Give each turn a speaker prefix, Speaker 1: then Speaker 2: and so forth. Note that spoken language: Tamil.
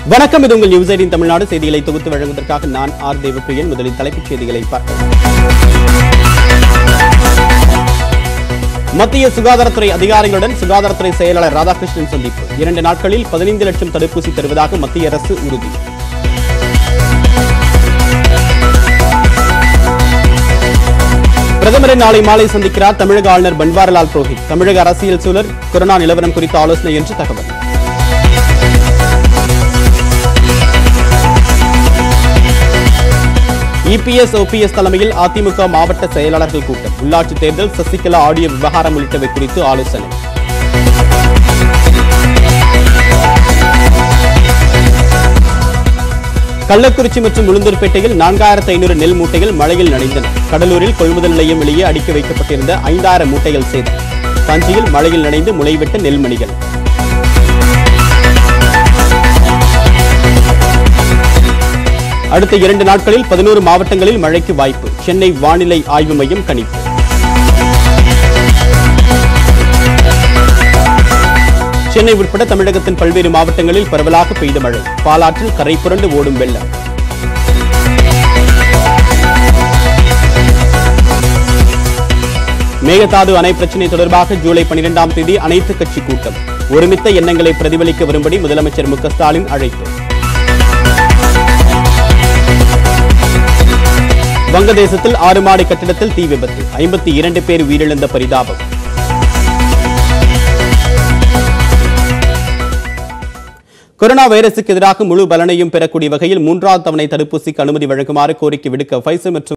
Speaker 1: வணக்கம் இது உங்கள் நியூஸ் எயிட்டின் தமிழ்நாடு செய்திகளை தொகுத்து வழங்குவதற்காக நான் ஆர் தேவப்பிரியன் முதலில் தலைப்புச் செய்திகளை பார்க்கலாம் மத்திய சுகாதாரத்துறை அதிகாரிகளுடன் சுகாதாரத்துறை செயலாளர் ராதாகிருஷ்ணன் சந்திப்பு இரண்டு நாட்களில் பதினைந்து லட்சம் தடுப்பூசி தருவதாக மத்திய அரசு உறுதி பிரதமரை நாளை மாலை சந்திக்கிறார் தமிழக ஆளுநர் பன்வாரிலால் புரோஹித் தமிழக அரசியல் சூழல் கொரோனா நிலவரம் குறித்த ஆலோசனை என்று தகவல் இபிஎஸ் ஓபிஎஸ் தலைமையில் அதிமுக மாவட்ட செயலாளர்கள் கூட்டம் உள்ளாட்சித் தேர்தல் சசிகலா ஆடியோ விவகாரம் உள்ளிட்டவை குறித்து ஆலோசனை கள்ளக்குறிச்சி மற்றும் உளுந்தூர்பேட்டையில் நான்காயிரத்து ஐநூறு நெல் மூட்டைகள் மழையில் நனைந்தன கடலூரில் கொள்முதல் நிலையம் வெளியே அடுக்கி வைக்கப்பட்டிருந்த ஐந்தாயிரம் மூட்டைகள் சேதம் தஞ்சையில் மழையில் நனைந்து முளைவிட்ட நெல்மணிகள் அடுத்த இரண்டு நாட்களில் பதினோரு மாவட்டங்களில் மழைக்கு வாய்ப்பு சென்னை வானிலை ஆய்வு மையம் கணிப்பு சென்னை உட்பட தமிழகத்தின் பல்வேறு மாவட்டங்களில் பரவலாக பெய்த மழை பாலாற்றில் கரை புரண்டு ஓடும் வெள்ளம் மேகதாது அணை பிரச்சினை தொடர்பாக ஜூலை பனிரெண்டாம் தேதி அனைத்து கட்சி கூட்டம் ஒருமித்த எண்ணங்களை பிரதிபலிக்க வரும்படி முதலமைச்சர் மு க ஸ்டாலின் அழைப்பு வங்கதேசத்தில் ஆறு மாடி கட்டிடத்தில் தீ விபத்து ஐம்பத்தி இரண்டு பேர் உயிரிழந்த பரிதாபம் கொரோனா வைரசுக்கு எதிராக முழு பலனையும் பெறக்கூடிய வகையில் மூன்றாவது தவணை தடுப்பூசிக்கு அனுமதி வழங்குமாறு கோரிக்கை விடுக்க பைசர் மற்றும்